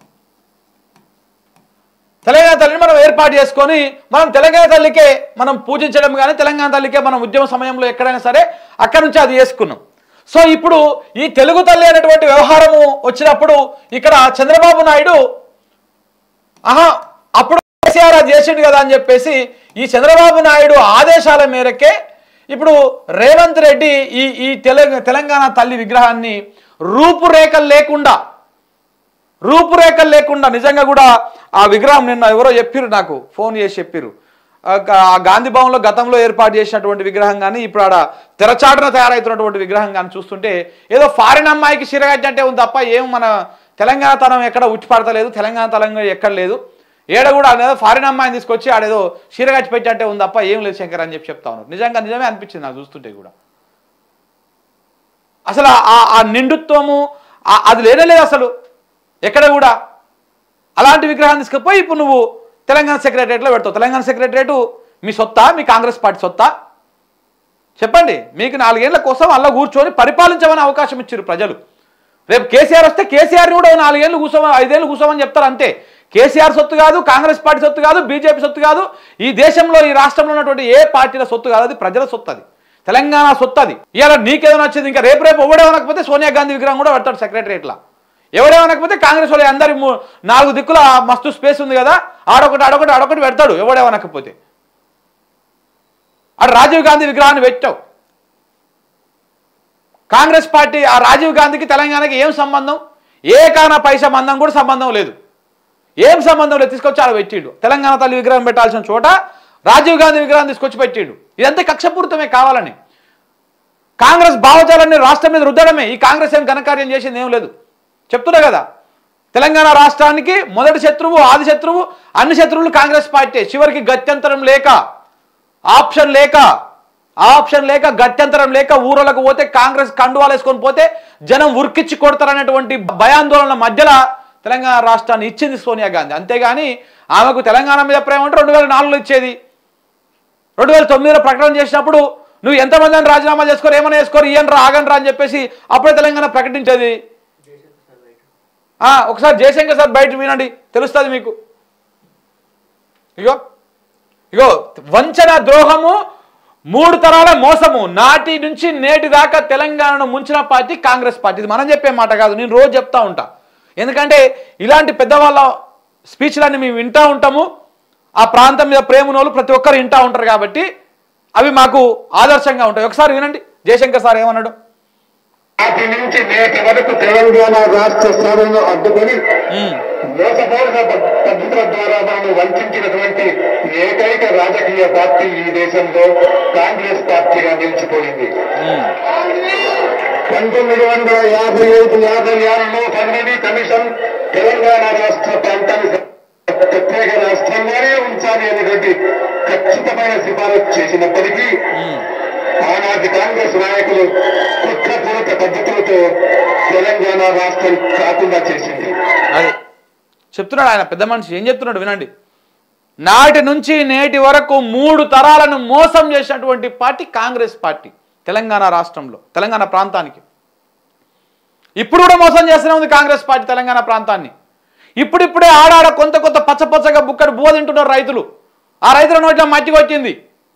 తెలంగాణ తల్లిని మనం ఏర్పాటు చేసుకొని మనం తెలంగాణ తల్లికే మనం పూజించడం కానీ తెలంగాణ తల్లికే మనం ఉద్యమ సమయంలో ఎక్కడైనా సరే అక్కడి నుంచి అది చేసుకున్నాం సో ఇప్పుడు ఈ తెలుగు తల్లి అనేటువంటి వ్యవహారము వచ్చినప్పుడు ఇక్కడ చంద్రబాబు నాయుడు ఆహా అప్పుడు కేసీఆర్ అది చేసిండు కదా అని చెప్పేసి ఈ చంద్రబాబు నాయుడు ఆదేశాల మేరకే ఇప్పుడు రేవంత్ రెడ్డి ఈ ఈ తెలంగాణ తెలంగాణ తల్లి విగ్రహాన్ని రూపురేఖలు లేకుండా రూపురేఖలు లేకుండా నిజంగా కూడా ఆ విగ్రహం నిన్న ఎవరో చెప్పిరు నాకు ఫోన్ చేసి చెప్పిరు ఆ గా- ఆ గాంధీ భవన్లో గతంలో ఏర్పాటు చేసినటువంటి విగ్రహం కానీ ఇప్పుడు ఆడ తెరచాటున తయారవుతున్నటువంటి విగ్రహం కానీ చూస్తుంటే ఏదో ఫారిన్ అమ్మాయికి చిరగట్టంటే ఉంది తప్ప ఏం మన తెలంగాణ తనం ఎక్కడ ఉట్టిపడతలేదు తెలంగాణ తలంగా ఎక్కడ లేదు ఏడ కూడా అనేది ఫారిన్ అమ్మాయిని తీసుకొచ్చి ఆడేదో చీరగట్టి పెట్టంటే ఉంది తప్ప ఏం లేదు శంకర్ అని చెప్పి చెప్తా ఉన్నారు నిజంగా నిజమే అనిపించింది నాకు చూస్తుంటే కూడా అసలు ఆ- ఆ నిండుత్వము ఆ- అది లేనే లేదు అసలు ఎక్కడ కూడా అలాంటి విగ్రహాన్ని తీసుకుపోయి ఇప్పుడు నువ్వు తెలంగాణ సెక్రటరియట్లో పెడతావు తెలంగాణ సెక్రటరియట్ మీ సొత్తా మీ కాంగ్రెస్ పార్టీ సొత్తా చెప్పండి మీకు నాలుగేళ్ల కోసం అలా కూర్చొని పరిపాలించమని అవకాశం ఇచ్చారు ప్రజలు రేపు కేసీఆర్ వస్తే కేసీఆర్ని కూడా ఓ నాలుగేళ్ళు కూర్చోమని ఐదేళ్ళు కూర్చోమని చెప్తారు అంతే కేసీఆర్ సొత్తు కాదు కాంగ్రెస్ పార్టీ సొత్తు కాదు బీజేపీ సొత్తు కాదు ఈ దేశంలో ఈ రాష్ట్రంలో ఉన్నటువంటి ఏ పార్టీల సొత్తు కాదు అది ప్రజల సొత్తు అది తెలంగాణ సొత్తు అది ఇవాళ నీకేదైనా వచ్చింది ఇంకా రేపు రేపు ఎవడేమనకపోతే సోనియా గాంధీ విగ్రహం కూడా పెడతాడు సెక్రటరియట్లో ఎవడేమనకపోతే కాంగ్రెస్ వాళ్ళు అందరి ము- నాలుగు దిక్కుల ఆ మస్తు స్పేస్ ఉంది కదా ఆడొకటి ఆడొకటి ఆడొకటి పెడతాడు ఎవడేమనకపోతే అటు రాజీవ్ గాంధీ విగ్రహాన్ని పెట్టావు కాంగ్రెస్ పార్టీ ఆ రాజీవ్ గాంధీకి తెలంగాణకి ఏం సంబంధం ఏ కాన పై సంబంధం కూడా సంబంధం లేదు ఏం సంబంధం లేదు తీసుకొచ్చి ఆడ పెట్టిండు తెలంగాణ తల్లి విగ్రహం పెట్టాల్సిన చోట రాజీవ్ గాంధీ విగ్రహం తీసుకొచ్చి పెట్టిండు ఇదంతా కక్షపూరితమే కావాలని కాంగ్రెస్ భావజాలాన్ని రాష్ట్రం మీద రుద్దడమే ఈ కాంగ్రెస్ ఏం ఘనకార్యం చేసింది ఏం లేదు చెప్తున్నా కదా తెలంగాణ రాష్ట్రానికి మొదటి శత్రువు ఆది శత్రువు అన్ని శత్రువులు కాంగ్రెస్ పార్టీ చివరికి గత్యంతరం లేక ఆప్షన్ లేక ఆప్షన్ లేక గత్యంతరం లేక ఊరలకు పోతే కాంగ్రెస్ కండువాలు వేసుకొని పోతే జనం ఉరికిచ్చి కొడతారనేటువంటి భయాందోళన మధ్యలో తెలంగాణ రాష్ట్రాన్ని ఇచ్చింది సోనియా గాంధీ అంతేగాని ఆమెకు తెలంగాణ మీద ప్రేమ అంటే రెండు వేల నాలుగులో ఇచ్చేది రెండు వేల తొమ్మిదిలో ప్రకటన చేసినప్పుడు నువ్వు ఎంతమందిని రాజీనామా చేసుకోరు ఏమైనా చేసుకోరు ఇయ్యను రా ఆగండి రా అని చెప్పేసి అప్పుడే తెలంగాణ ప్రకటించేది ఆ, ఒకసారి జయశంకర్ సార్ బయట వినండి తెలుస్తుంది మీకు ఇగో ఇగో వంచన ద్రోహము మూడు తరాల మోసము నాటి నుంచి నేటి దాకా తెలంగాణను ముంచిన పార్టీ కాంగ్రెస్ పార్టీ ఇది మనం చెప్పే మాట కాదు నేను రోజు చెప్తా ఉంటా ఎందుకంటే ఇలాంటి పెద్దవాళ్ళ స్పీచ్లన్నీ మేము వింటా ఉంటాము ఆ ప్రాంతం మీద ప్రేమనోళ్ళు ప్రతి ఒక్కరు వింటా ఉంటారు కాబట్టి అవి మాకు ఆదర్శంగా ఉంటాయి ఒకసారి వినండి జయశంకర్ సార్ ఏమన్నాడు నాటి నుంచి నేటి వరకు తెలంగాణ రాష్ట్ర సాధనను అడ్డుకొని ఉమ్, మోసపూరిత పద్ధతుల ద్వారా మనం వంచినటువంటి ఏకైక రాజకీయ పార్టీ ఈ దేశంలో కాంగ్రెస్ పార్టీగా నిలిచిపోయింది ఉమ్, పంతొమ్మిది వందల యాభై ఐదు యాభై ఆరులో పన్నెండు కమిషన్ తెలంగాణ రాష్ట్ర ప్రాంతాన్ని ప్రత్యేక రాష్ట్రంగానే ఉంచాలి అనేటువంటి ఖచ్చితమైన సిఫారసు చేసినప్పటికీ ఉమ్. ఆనాటి కాంగ్రెస్ నాయకులు కుట్రపూరిత పద్ధతులతో తెలంగాణ రాష్ట్రం కాకుండా చేసింది అది చెప్తున్నాడు ఆయన పెద్ద మనిషి ఏం చెప్తున్నాడు వినండి నాటి నుంచి నేటి వరకు మూడు తరాలను మోసం చేసినటువంటి పార్టీ కాంగ్రెస్ పార్టీ తెలంగాణ రాష్ట్రంలో తెలంగాణ ప్రాంతానికి ఇప్పుడు కూడా మోసం చేస్తూనే ఉంది కాంగ్రెస్ పార్టీ తెలంగాణ ప్రాంతాన్ని ఇప్పుడిప్పుడే ఆడాడ కొంత కొంత పచ్చ పచ్చగా బుక్కడు బువ్వ తింటున్నారు రైతులు ఆ రైతుల నోట్ల మట్టి కొట్టింది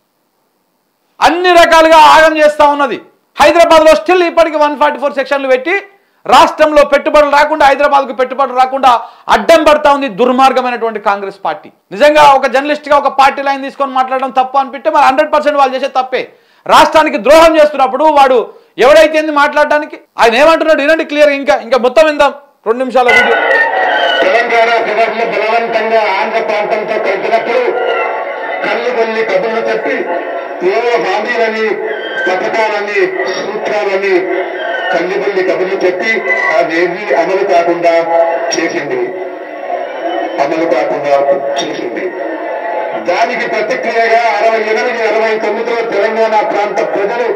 అన్ని రకాలుగా ఆగం చేస్తా ఉన్నది హైదరాబాద్లో స్టిల్ ఇప్పటికి వన్ ఫార్టీ ఫోర్ సెక్షన్లు పెట్టి రాష్ట్రంలో పెట్టుబడులు రాకుండా హైదరాబాద్కు పెట్టుబడులు రాకుండా అడ్డం పడతా ఉంది దుర్మార్గమైనటువంటి కాంగ్రెస్ పార్టీ నిజంగా ఒక జర్నలిస్ట్గా ఒక పార్టీ లైన్ తీసుకొని మాట్లాడడం తప్పు అనిపిస్తే మరి హండ్రెడ్ పర్సెంట్ వాళ్ళు చేసే తప్పే రాష్ట్రానికి ద్రోహం చేస్తున్నప్పుడు వాడు ఎవడైతే ఏంది మాట్లాడడానికి ఆయన ఏమంటున్నాడు వినండి క్లియర్ ఇంకా ఇంకా మొత్తం విందాం రెండు నిమిషాల వీడియో తెలంగాణ ప్రజలను బలవంతంగా ఆంధ్ర ప్రాంతంతో కలిపినప్పుడు కళ్ళు కొల్లి కబుర్లు చెప్పి ఏవో హామీలని పథకాలని సూత్రాలని కల్లిబల్లి కబుర్లు చెప్పి అవేమీ అమలు కాకుండా చేసింది అమలు కాకుండా చేసింది దానికి ప్రతిక్రియగా అరవై ఎనిమిది అరవై తొమ్మిదిలో తెలంగాణ ప్రాంత ప్రజలు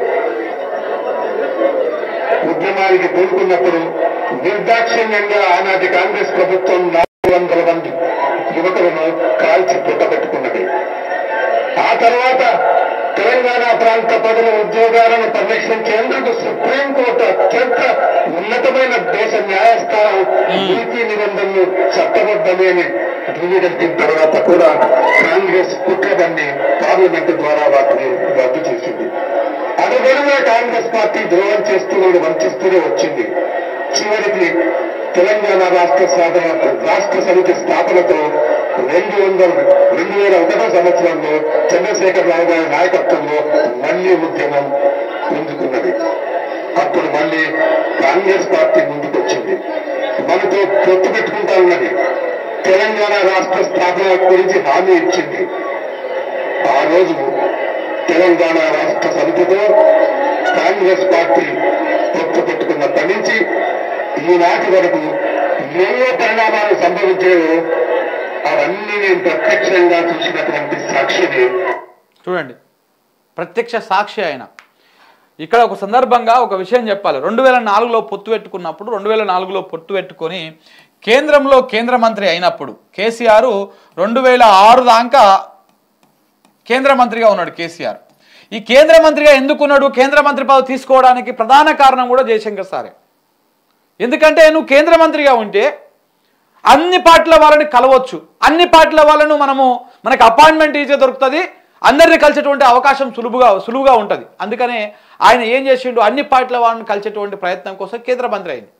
ఉద్యమానికి పూనుకున్నప్పుడు నిర్దాక్షిణ్యంగా ఆనాటి కాంగ్రెస్ ప్రభుత్వం నాలుగు వందల మంది యువకులను కాల్చి పుట్టబెట్టుకున్నది ఆ తర్వాత తెలంగాణ ప్రాంత ప్రజల ఉద్యోగాలను పరిరక్షించేందుకు సుప్రీంకోర్టు అత్యంత ఉన్నతమైన దేశ న్యాయస్థానం నీతి నిబంధనలు చట్టబద్ధమే అని ధృవీకరించిన తర్వాత కూడా కాంగ్రెస్ కుట్రదాన్ని పార్లమెంటు ద్వారా వాటిని రద్దు చేసింది అడుగడుగున కాంగ్రెస్ పార్టీ ద్రోహం చేస్తూనే వంచిస్తూనే వచ్చింది చివరికి తెలంగాణ రాష్ట్ర సాధన రాష్ట్ర సమితి స్థాపనతో రెండు వందల రెండు వేల ఒకటో సంవత్సరంలో చంద్రశేఖరరావు గారి నాయకత్వంలో మళ్లీ ఉద్యమం పుంజుకున్నది అప్పుడు మళ్ళీ కాంగ్రెస్ పార్టీ ముందుకొచ్చింది మనతో పొత్తు పెట్టుకుంటా ఉన్నది తెలంగాణ రాష్ట్ర స్థాపన గురించి హామీ ఇచ్చింది ఆ రోజు తెలంగాణ రాష్ట్ర సమితితో కాంగ్రెస్ పార్టీ పొత్తు పెట్టుకున్నప్పటి నుంచి ఈనాటి వరకు ఎన్నో పరిణామాలు సంభవించాయో అవన్నీ నేను ప్రత్యక్షంగా చూసినటువంటి సాక్షిని చూడండి ప్రత్యక్ష సాక్షి ఆయన ఇక్కడ ఒక సందర్భంగా ఒక విషయం చెప్పాలి రెండు వేల నాలుగులో పొత్తు పెట్టుకున్నప్పుడు రెండు వేల నాలుగులో పొత్తు పెట్టుకొని కేంద్రంలో కేంద్ర మంత్రి అయినప్పుడు కేసీఆర్ రెండు వేల ఆరు దాకా కేంద్ర మంత్రిగా ఉన్నాడు కేసీఆర్ ఈ కేంద్ర మంత్రిగా ఎందుకున్నాడు కేంద్ర మంత్రి పదవి తీసుకోవడానికి ప్రధాన కారణం కూడా జయశంకర్ సారే ఎందుకంటే నువ్వు కేంద్ర మంత్రిగా ఉంటే అన్ని పార్టీల వాళ్ళని కలవచ్చు అన్ని పార్టీల వాళ్ళను మనము మనకు అపాయింట్మెంట్ ఈజీగా దొరుకుతుంది అందరిని కలిసేటువంటి అవకాశం సులువుగా సులువుగా ఉంటుంది అందుకనే ఆయన ఏం చేసిండు అన్ని పార్టీల వాళ్ళని కలిసేటువంటి ప్రయత్నం కోసం కేంద్ర మంత్రి అయింది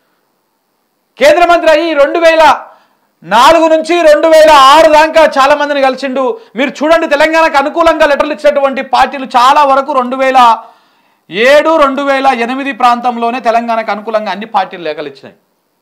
కేంద్ర మంత్రి అయ్యి రెండు వేల నాలుగు నుంచి రెండు వేల ఆరు దాకా చాలా మందిని కలిసిండు మీరు చూడండి తెలంగాణకు అనుకూలంగా లెటర్లు ఇచ్చినటువంటి పార్టీలు చాలా వరకు రెండు వేల ఏడు రెండు వేల ఎనిమిది ప్రాంతంలోనే తెలంగాణకు అనుకూలంగా అన్ని పార్టీలు లేఖలు ఇచ్చినాయి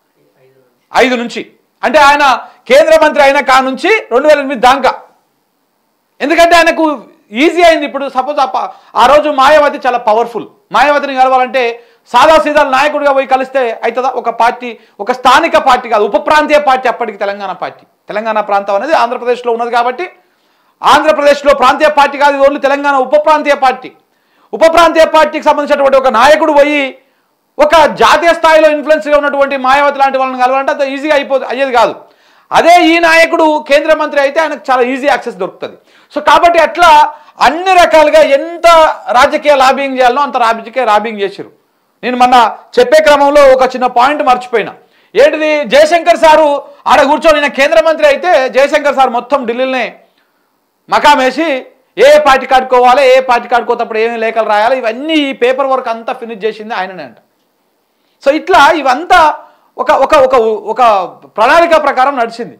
ఐదు నుంచి అంటే ఆయన కేంద్ర మంత్రి అయిన కా నుంచి రెండు వేల ఎనిమిది దాకా ఎందుకంటే ఆయనకు ఈజీ అయింది ఇప్పుడు సపోజ్ ఆ రోజు మాయావతి చాలా పవర్ఫుల్ మాయావతిని కలవాలంటే సాదా సీదా నాయకుడిగా పోయి కలిస్తే అవుతుందా ఒక పార్టీ ఒక స్థానిక పార్టీ కాదు ఉప ప్రాంతీయ పార్టీ అప్పటికి తెలంగాణ పార్టీ తెలంగాణ ప్రాంతం అనేది ఆంధ్రప్రదేశ్లో ఉన్నది కాబట్టి ఆంధ్రప్రదేశ్లో ప్రాంతీయ పార్టీ కాదు ఇది ఓన్లీ తెలంగాణ ఉప ప్రాంతీయ పార్టీ ఉప ప్రాంతీయ పార్టీకి సంబంధించినటువంటి ఒక నాయకుడు పోయి ఒక జాతీయ స్థాయిలో ఇన్ఫ్లుయెన్స్గా ఉన్నటువంటి మాయావతి లాంటి వాళ్ళని కలవాలంటే అంత ఈజీగా అయిపో అయ్యేది కాదు అదే ఈ నాయకుడు కేంద్ర మంత్రి అయితే ఆయనకు చాలా ఈజీ యాక్సెస్ దొరుకుతుంది సో కాబట్టి అట్లా అన్ని రకాలుగా ఎంత రాజకీయ లాబింగ్ చేయాలనో అంత రాజకీయ లాబింగ్ చేశారు నేను మొన్న చెప్పే క్రమంలో ఒక చిన్న పాయింట్ మర్చిపోయినా ఏంటిది జయశంకర్ సారు ఆడ కూర్చొని నేను కేంద్ర మంత్రి అయితే జయశంకర్ సార్ మొత్తం ఢిల్లీలోనే మకాం వేసి ఏ పార్టీ కాడుకోవాలి ఏ పార్టీ కాడుకోతప్పుడు ఏమి లేఖలు రాయాలి ఇవన్నీ ఈ పేపర్ వర్క్ అంతా ఫినిష్ చేసింది ఆయననే అంట సో ఇట్లా ఇవంతా ఒక ఒక ఒక ఒక ప్రణాళిక ప్రకారం నడిచింది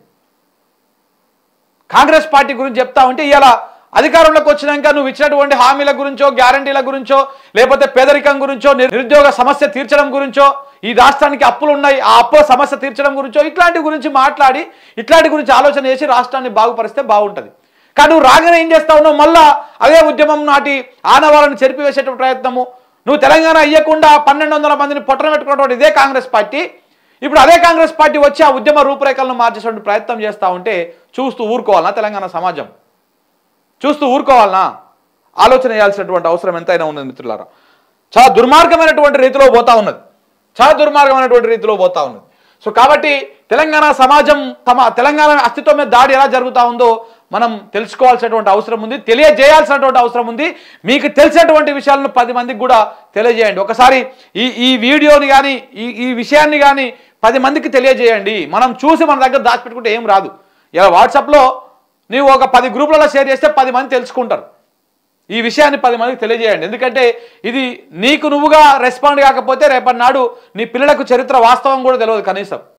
కాంగ్రెస్ పార్టీ గురించి చెప్తా ఉంటే ఇలా అధికారంలోకి వచ్చినాక నువ్వు ఇచ్చినటువంటి హామీల గురించో గ్యారంటీల గురించో లేకపోతే పేదరికం గురించో నిర్- నిరుద్యోగ సమస్య తీర్చడం గురించో ఈ రాష్ట్రానికి అప్పులు ఉన్నాయి ఆ అప్పుల సమస్య తీర్చడం గురించో ఇట్లాంటి గురించి మాట్లాడి ఇట్లాంటి గురించి ఆలోచన చేసి రాష్ట్రాన్ని బాగుపరిస్తే బాగుంటుంది కానీ నువ్వు రాగానే ఏం చేస్తా ఉన్నావు మళ్ళా అదే ఉద్యమం నాటి ఆనవాళ్ళని చెరిపివేసేటువంటి ప్రయత్నము నువ్వు తెలంగాణ ఇవ్వకుండా పన్నెండు వందల మందిని పొట్టన పెట్టుకున్నటువంటి ఇదే కాంగ్రెస్ పార్టీ ఇప్పుడు అదే కాంగ్రెస్ పార్టీ వచ్చి ఆ ఉద్యమ రూపురేఖలను మార్చేటువంటి ప్రయత్నం చేస్తూ ఉంటే చూస్తూ ఊరుకోవాలనా తెలంగాణ సమాజం చూస్తూ ఊరుకోవాలనా ఆలోచన చేయాల్సినటువంటి అవసరం ఎంతైనా ఉన్నది మిత్రులారా చాలా దుర్మార్గమైనటువంటి రీతిలో పోతా ఉన్నది చాలా దుర్మార్గమైనటువంటి రీతిలో పోతా ఉన్నది సో కాబట్టి తెలంగాణ సమాజం తమ తెలంగాణ అస్తిత్వం మీద దాడి ఎలా జరుగుతూ ఉందో మనం తెలుసుకోవాల్సినటువంటి అవసరం ఉంది తెలియజేయాల్సినటువంటి అవసరం ఉంది మీకు తెలిసినటువంటి విషయాలను పది మందికి కూడా తెలియజేయండి ఒకసారి ఈ ఈ వీడియోని కానీ ఈ ఈ విషయాన్ని కానీ పది మందికి తెలియజేయండి మనం చూసి మన దగ్గర దాచిపెట్టుకుంటే ఏం రాదు ఇలా వాట్సాప్లో నీవు ఒక పది గ్రూపులలో షేర్ చేస్తే పది మంది తెలుసుకుంటారు ఈ విషయాన్ని పది మందికి తెలియజేయండి ఎందుకంటే ఇది నీకు నువ్వుగా రెస్పాండ్ కాకపోతే రేపటి నాడు నీ పిల్లలకు చరిత్ర వాస్తవం కూడా తెలియదు కనీసం